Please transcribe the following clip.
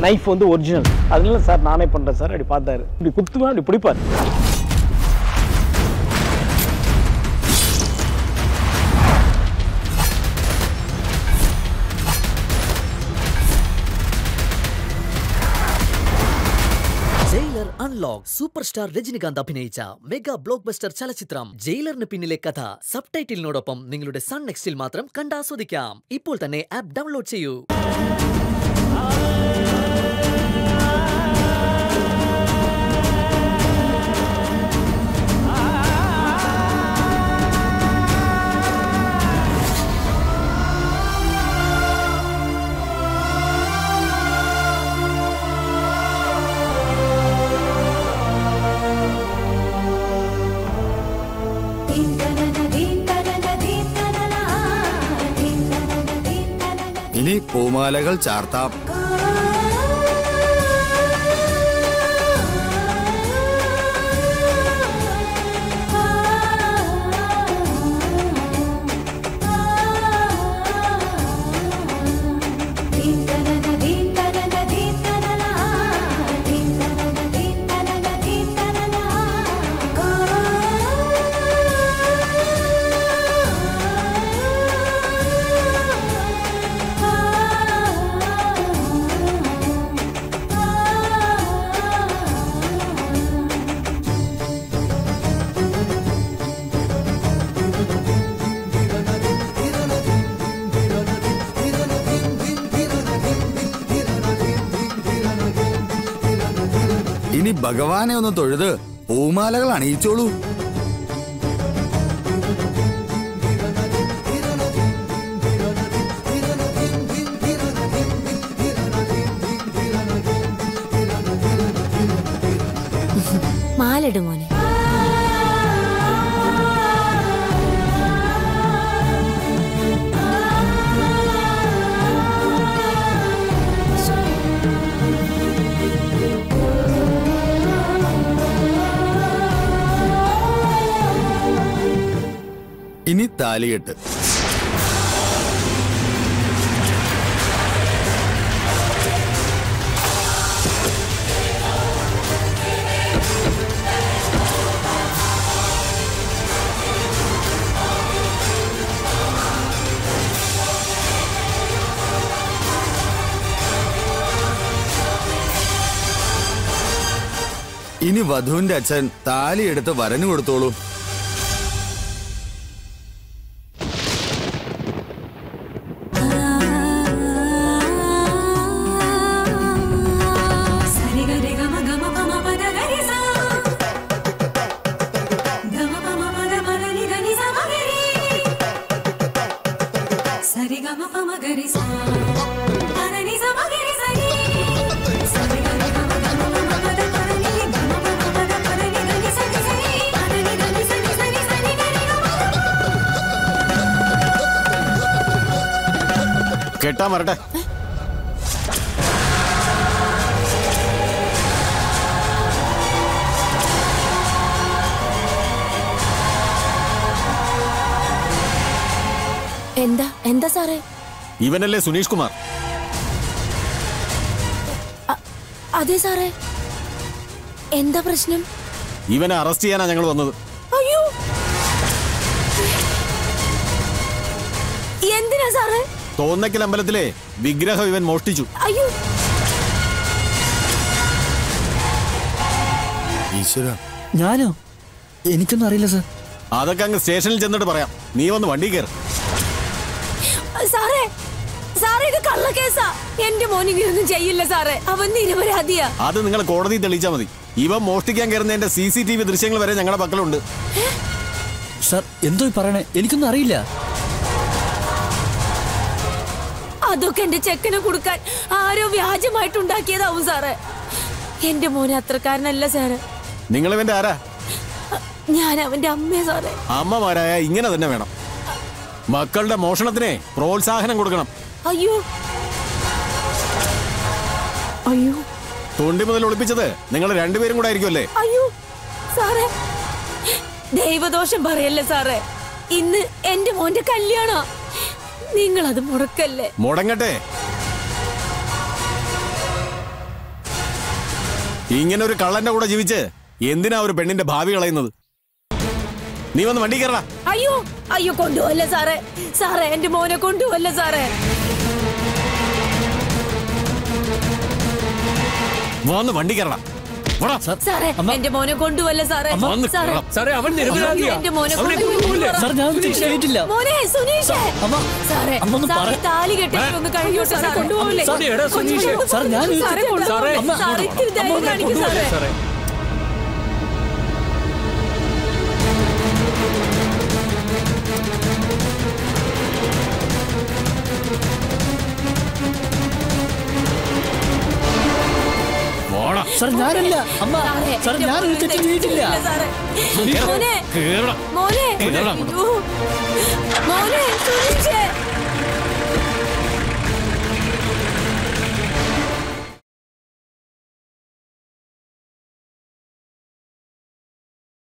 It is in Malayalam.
நைஃப் வந்து ஒரிஜினல் அதனால சார் நானே பண்ணுறேன் சார் அப்படி பார்த்தாரு இப்படி குத்துவேன் அப்படி பிடிப்பார் Jailer unlock super star Rajinikanth അഭിനയിച്ച മെഗാ ബ്ലോക്ക് ബസ്റ്റർ ചലച്ചിത്രം ജയിലറിന് പിന്നിലെ കഥ സബ് ടൈറ്റിലിനോടൊപ്പം നിങ്ങളുടെ സൺ നെക്സ്റ്റിൽ മാത്രം കണ്ടാസ്വദിക്കാം ഇപ്പോൾ തന്നെ ആപ്പ് ഡൗൺലോഡ് ചെയ്യൂ ഇനി പൂമാലകൾ ചാർത്താം ഇനി ഭഗവാനെ ഒന്ന് തൊഴുത് പൂമാലകൾ അണിയിച്ചോളൂ മാലിട് മോനെ ഇനി താലികെട്ട് ഇനി വധുവിന്റെ അച്ഛൻ താലി എടുത്ത് വരന് കൊടുത്തോളൂ సరి గమ పమ గరి సా పదని సమ గరి సరి సరి గమ గమ గమ పమ పద పదని గమ పమ పద పదని గని సరి సరి పదని గని సరి సరి సరి గరి గమ കെട്ടാൻ വരട്ടെ എന്താ എന്താ സാറേ ഇവനല്ലേ സുനീഷ് കുമാർ അ- അതെ സാറേ എന്താ പ്രശ്നം ഇവനെ അറസ്റ്റ് ചെയ്യാനാ ഞങ്ങൾ വന്നത് അയ്യോ എന്തിനാ സാറേ തോന്നക്കൽ അമ്പലത്തിലെ വിഗ്രഹം ഇവൻ മോഷ്ടിച്ചു അയ്യോ ഈശ്വര ഞാനോ എനിക്കൊന്നും അറിയില്ല സർ അതൊക്കെ അങ്ങ് സ്റ്റേഷനിൽ ചെന്നിട്ട് പറയാം നീ വന്ന് വണ്ടി കയറി സാറേ സാറേ ഇത് കള്ളക്കേസാ എന്റെ മോൻ ഇങ്ങനെയൊന്നും ചെയ്യില്ല സാറേ അവൻ നിരപരാധിയാ അത് നിങ്ങൾ കോടതി തെളിയിച്ചാൽ മതി ഇവൻ മോഷ്ടിക്കാൻ കയറുന്നതിന്റെ സി സി ടി വി ദൃശ്യങ്ങൾ വരെ ഞങ്ങളുടെ പക്കലുണ്ട് സർ എന്തോ ഈ പറയണേ എനിക്കൊന്നും അറിയില്ല അതൊക്കെ എന്റെ ചെക്കനെ കൊടുക്കാൻ ആരോ വ്യാജമായിട്ടുണ്ടാക്കിയതാവും സാറേ എന്റെ മോനെ അത്രക്കാരനല്ല സാറ് നിങ്ങൾ ഇവന്റെ ആരാ ഞാൻ അവന്റെ അമ്മയെ സാറേ അമ്മമാരായ ഇങ്ങനെ തന്നെ വേണം മക്കളുടെ മോഷണത്തിനെ പ്രോത്സാഹനം കൊടുക്കണം അയ്യോ അയ്യോ തൊണ്ടി മുതൽ ഒളിപ്പിച്ചത് നിങ്ങൾ രണ്ടുപേരും കൂടെ ആയിരിക്കുമല്ലേ അയ്യോ സാറേ ദൈവദോഷം പറയല്ലേ സാറേ ഇന്ന് എന്റെ മോന്റെ കല്യാണ നിങ്ങൾ അത് മുടക്കല്ലേ മുടങ്ങട്ടെ ഇങ്ങനെ ഒരു കള്ളന്റെ കൂടെ ജീവിച്ച് എന്തിനാ ഒരു പെണ്ണിന്റെ ഭാവി കളയുന്നത് നീ വന്ന് വണ്ടി കയറാ അയ്യോ അയ്യോ കൊണ്ടുപോവല്ലേ സാറേ സാറേ എന്റെ മോനെ കൊണ്ടുപോവല്ലേ സാറേ വന്ന് വണ്ടി കയറടാ പോടാ. സാറേ അമ്മ. എന്റെ മോനെ കൊണ്ടുപോവല്ലേ സാറേ വന്ന് സാറേ കേറാം. സാറേ അവൻ നിരപരാധിയാ എന്റെ മോനെ അവനെ കൊണ്ടുപോയി കൊണ്ടുപോകില്ലേ? പറ. സാർ ഞാൻ തെറ്റ് ചെയ്തിട്ടില്ല മോനെ സുനീഷേ അമ്മ സാറേ അമ്മ ഒന്ന് സാറേ പറ- താലി കെട്ടിട്ട് ഒന്ന് കഴിയോട്ടെ സാറേ കൊണ്ടുപോകല്ലേ സാർ, എടാ സുനീഷേ. സാർ, ഞാൻ ഇത് സാറേ സാറേ, കൊണ്ടുപോകല്ലേ? അമ്മ, സാറേ ഇത്തിരി ധൈര്യം അവനെ കാണിക്ക് കൊണ്ടുപോകില്ലേ സാറേ സാറേ പോടാ. സാർ ഞാനല്ല അമ്മ സാറേ, സാർ എന്റെ ഞാൻ ഒരു മോനെ തെറ്റ് ചെയ്തിട്ടില്ല തെറ്റില്ല സാറേ. മോനെ കേറടാ. മോനെ കേറടാ. അയ്യോ. മോനെ സുനീഷേ